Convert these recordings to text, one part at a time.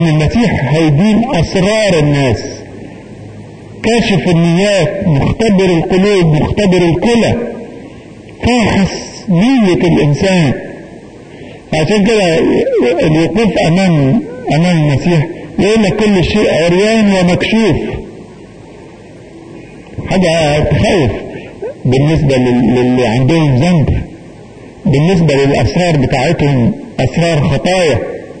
المسيح هيدين أسرار الناس كاشف النيات مختبر القلوب مختبر الكلى فاحص نية الإنسان عشان كده الوقوف أمام أمام المسيح يقول لك كل شيء عريان ومكشوف حاجة تخوف بالنسبة للي عندهم ذنب بالنسبة للأسرار بتاعتهم أسرار خطايا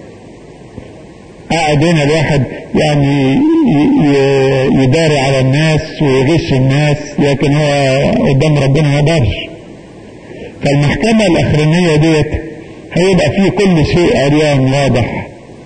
قاعد هنا الواحد يعني يداري على الناس ويغش الناس لكن هو قدام ربنا ما يقدرش فالمحكمة الأخرانية ديت هيبقى فيه كل شيء عريان واضح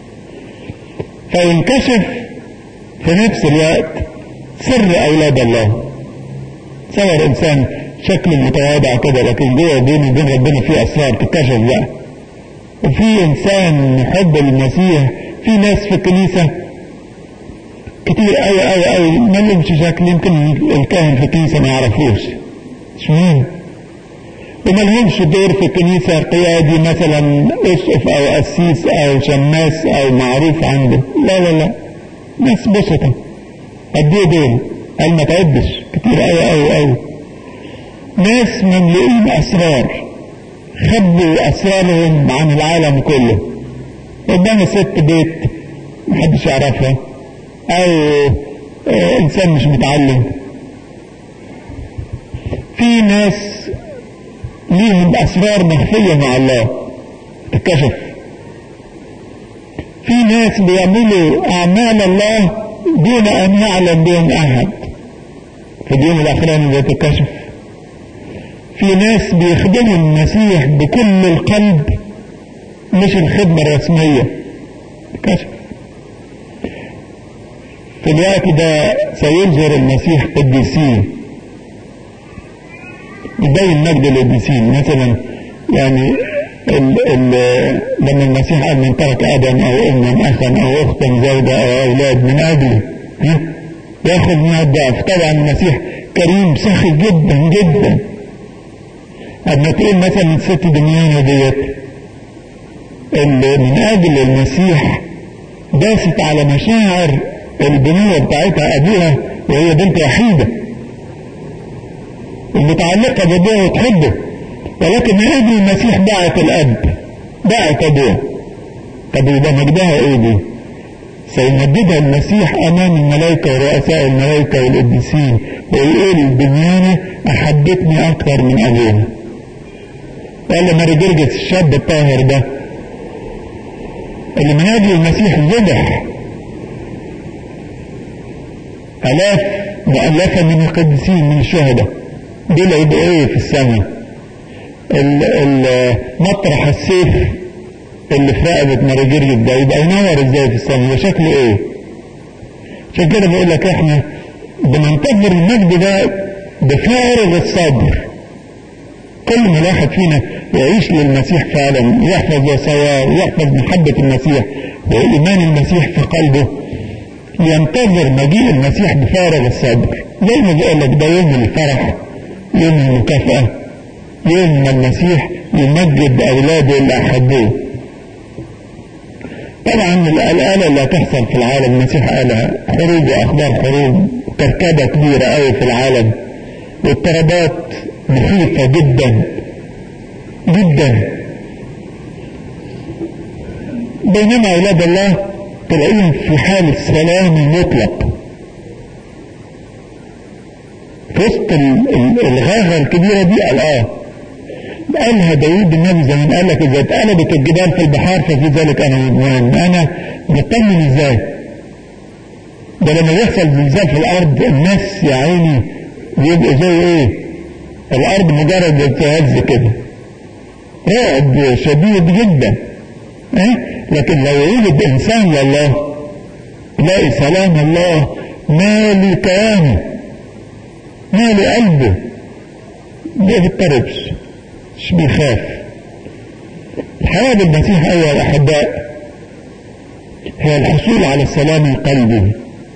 فينكشف في نفس الوقت سر أولاد الله تصور إنسان شكله متواضع كده لكن جوه بينه وبين ربنا في أسرار تكتشف بقى وفي إنسان يحب المسيح في ناس في الكنيسة كتير قوي قوي قوي ما لهمش شكل يمكن الكاهن في الكنيسة ما يعرفوش مش مهم وما لهمش دور في الكنيسة قيادي مثلا اسقف او قسيس او شماس او معروف عنده لا لا لا ناس بسطة قد ايه دول قال ما تعدش كتير قوي قوي قوي ناس مملوئين اسرار خبوا اسرارهم عن العالم كله قدام ست بيت محدش يعرفها او انسان مش متعلم في ناس ليهم اسرار مخفيه مع الله تكشف في ناس بيعملوا اعمال الله دون ان يعلم بهم احد في اليوم الاخراني بتكشف في ناس بيخدموا المسيح بكل القلب مش الخدمة الرسمية كشف في الوقت ده سيظهر المسيح قديسين يبين مجد القديسين مثلا يعني ال ال لما المسيح قال من ترك ابا او اما اخا او اختا زوجة او اولاد من اجلي ها ياخذ من الضعف طبعا المسيح كريم سخي جدا جدا اما تقول مثلا الست دميانة ديت اللي من اجل المسيح داست على مشاعر البنية بتاعتها ابوها وهي بنت وحيدة المتعلقة بابوها وتحبه ولكن من اجل المسيح باعت الاب باعت ابوها طب يبقى مجدها ايه دي؟ سيمجدها المسيح امام الملائكة ورؤساء الملائكة والقديسين ويقول البنيانة احبتني اكثر من ابوها قال لما رجرجس الشاب الطاهر ده اللي من اجل المسيح ذبح الاف مؤلفه من القديسين من الشهداء دول يبقوا ايه في السماء مطرح السيف اللي في رقبه مارجريس ده يبقى ينور ازاي في السماء يبقى شكله ايه عشان كده بقول لك احنا بننتظر المجد ده بفارغ الصبر كل ما الواحد فينا يعيش للمسيح فعلا يحفظ وصاياه ويحفظ محبة المسيح وإيمان المسيح في قلبه ينتظر مجيء المسيح بفارغ الصبر زي ما بقول لك ده يوم الفرح يوم المكافأة يوم ما المسيح يمجد أولاده اللي أحبوه طبعا الآلة اللي هتحصل في العالم المسيح قالها حروب وأخبار حروب كركبة كبيرة قوي في العالم واضطرابات مخيفة جدا جدا بينما أولاد الله تلاقيهم في حالة سلام مطلق في وسط الغاغة الكبيرة دي قال اه قالها داوود النبي زي ما قال لك اذا اتقلبت الجبال في البحار ففي ذلك انا مؤمن انا مطمن ازاي ده لما يحصل زلزال في الارض الناس يا عيني بيبقوا زي ايه الارض مجرد تهز كده رعب شديد جدا اه؟ لكن لو يولد انسان لله تلاقي سلام الله مالي كيانه مالي قلبه ما بيضطربش مش بيخاف الحياة بالمسيح أيها الأحباء هي الحصول على السلام القلبي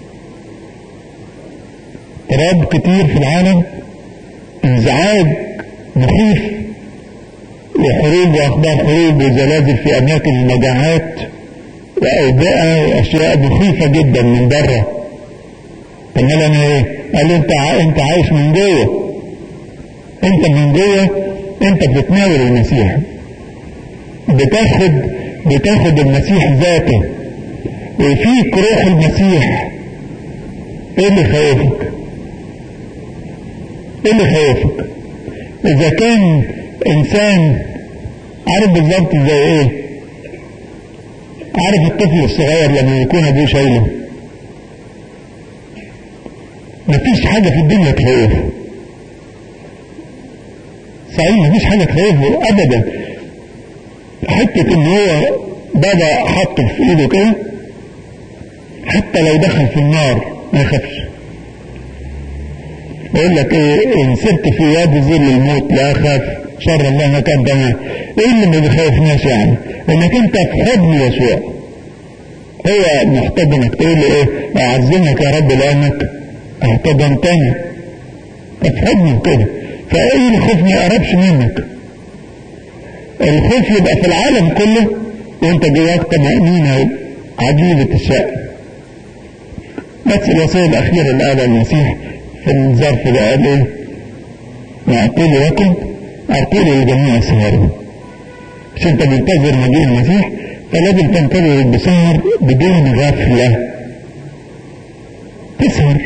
اضطراب كتير في العالم انزعاج مخيف وحروب واخبار حروب وزلازل في اماكن المجاعات وأوبئة وأشياء مخيفة جدا من بره طب ما انا ايه؟ قال لي انت ع... انت عايش من جوه انت من جوه انت بتتناول المسيح بتاخد بتاخد المسيح ذاته وفيك روح المسيح ايه اللي خوفك ايه اللي خوفك اذا كان انسان عارف بالظبط زي ايه عارف الطفل الصغير لما يكون ابوه شايله مفيش حاجة في الدنيا تخوفه صحيح مفيش حاجة تخوفه ابدا حتة ان هو بابا حطه في ايده كده حتى لو دخل في النار ما يخافش يقول لك ايه ان سرت في وادي ظل الموت لا اخاف شر الله ما كان تمام ايه اللي ما بيخوفناش يعني انك انت في حضن يسوع هو محتضنك تقول له ايه اعزمك يا رب لانك احتضنتني في حضنك كده فايه الخوف ما يقربش منك الخوف يبقى في العالم كله وانت جواك طمأنينة عجيبة الشأن بس الوصية الأخيرة اللي قالها المسيح في الظرف ده قال ايه؟ أقول لكم أقول للجميع اسهروا مش انت منتظر مجيء المسيح فلازم تنتظر بسهر بدون غفلة تسهر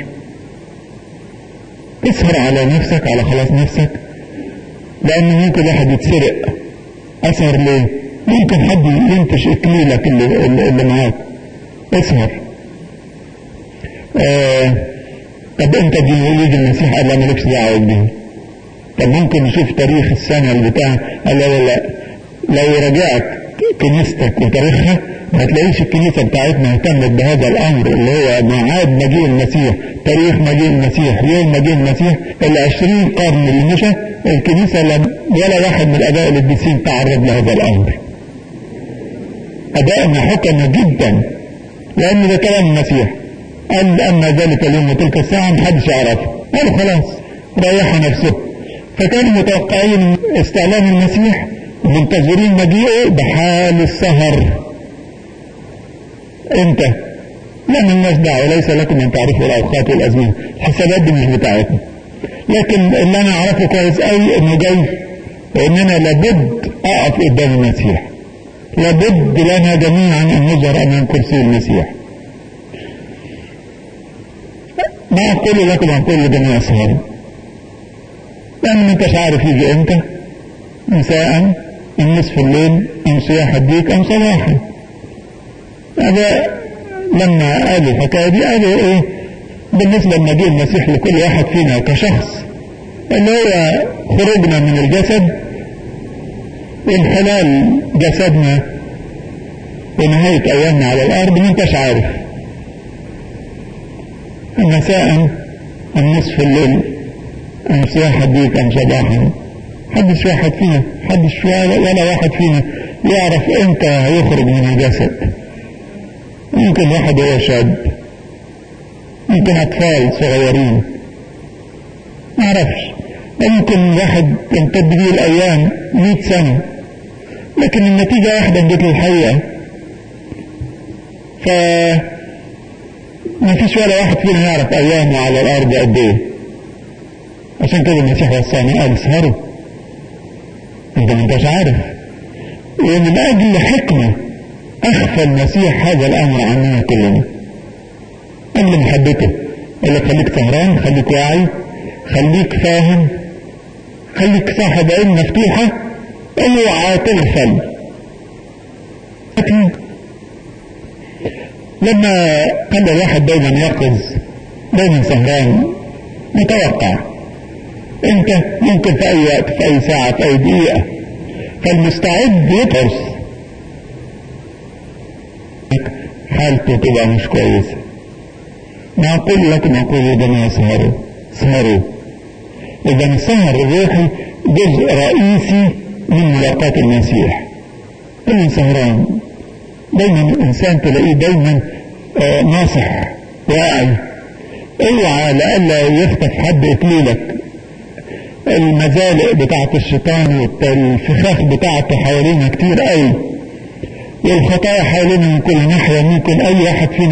تسهر على نفسك على خلاص نفسك لأن ممكن واحد يتسرق أسهر ليه؟ ممكن حد ينتش إكليلك اللي, اللي معاك اسهر آه طب انت دي يجي المسيح قال لا مالكش دعوه بدي طب ممكن نشوف تاريخ السنه اللي بتاع قال لا لا لا لو رجعت كنيستك وتاريخها ما تلاقيش الكنيسه بتاعتنا اهتمت بهذا الامر اللي هو ميعاد مجيء المسيح تاريخ مجيء المسيح يوم مجيء المسيح ال 20 قرن اللي مشى الكنيسه لم ولا واحد من الاباء القديسين تعرض لهذا الامر ابائنا حكموا جدا لان ده كلام المسيح قال أما ذلك اليوم وتلك الساعة محدش يعرفه قالوا خلاص ريحوا نفسه فكانوا متوقعين استعلام المسيح منتظرين مجيئه بحال السهر انت لا مالناش دعوه ليس لكم ان تعرفوا الاوقات والازمنه الحسابات دي مش بتاعتنا لكن اللي انا اعرفه كويس قوي انه جاي وان انا لابد اقف قدام المسيح لابد لنا جميعا ان نظهر امام كرسي المسيح ما أقول لكم أقول لجميع الصغار لأن ما أنتش عارف يجي إمتى مساء أم نصف الليل أم صياح الديك أم صباحا هذا لما قالوا الحكاية دي قالوا إيه بالنسبة لمجيء المسيح لكل واحد فينا كشخص اللي هو خروجنا من الجسد انحلال جسدنا ونهاية أيامنا على الأرض ما أنتش عارف مساء أم نصف الليل أم صياح الديك أم صباحا حدش واحد فينا حدش ولا واحد فينا يعرف امتى هيخرج من الجسد ممكن واحد هو شاب ممكن أطفال صغيرين ما أعرفش ممكن واحد تمتد بيه الأيام مئة سنة لكن النتيجة واحدة جت للحقيقة ف ما فيش ولا واحد فينا يعرف ايامه على الارض قد ايه عشان كده المسيح وصانا قال اسهروا انت ما انتش عارف ومن اجل حكمه اخفى المسيح هذا الامر عننا كلنا اجل محبته قال لك خليك سهران خليك واعي خليك فاهم خليك صاحب عين مفتوحه اوعى تغفل لما كان الواحد دايما يقظ دايما سهران متوقع انت ممكن في اي وقت في اي ساعة في اي دقيقة فالمستعد يقرص حالته تبقى مش كويسة ما اقول لكم اقول يا جماعة سهروا سهروا اذا السهر الروحي جزء رئيسي من ملاقاة المسيح كل سهران دايما الانسان تلاقيه دايما آه ناصح واعي اوعى لئلا يخطف حد اكليلك المزالق بتاعت الشيطان والفخاخ بتاعته حوالينا كتير قوي والخطايا حوالينا من كل ناحية ممكن أي واحد فينا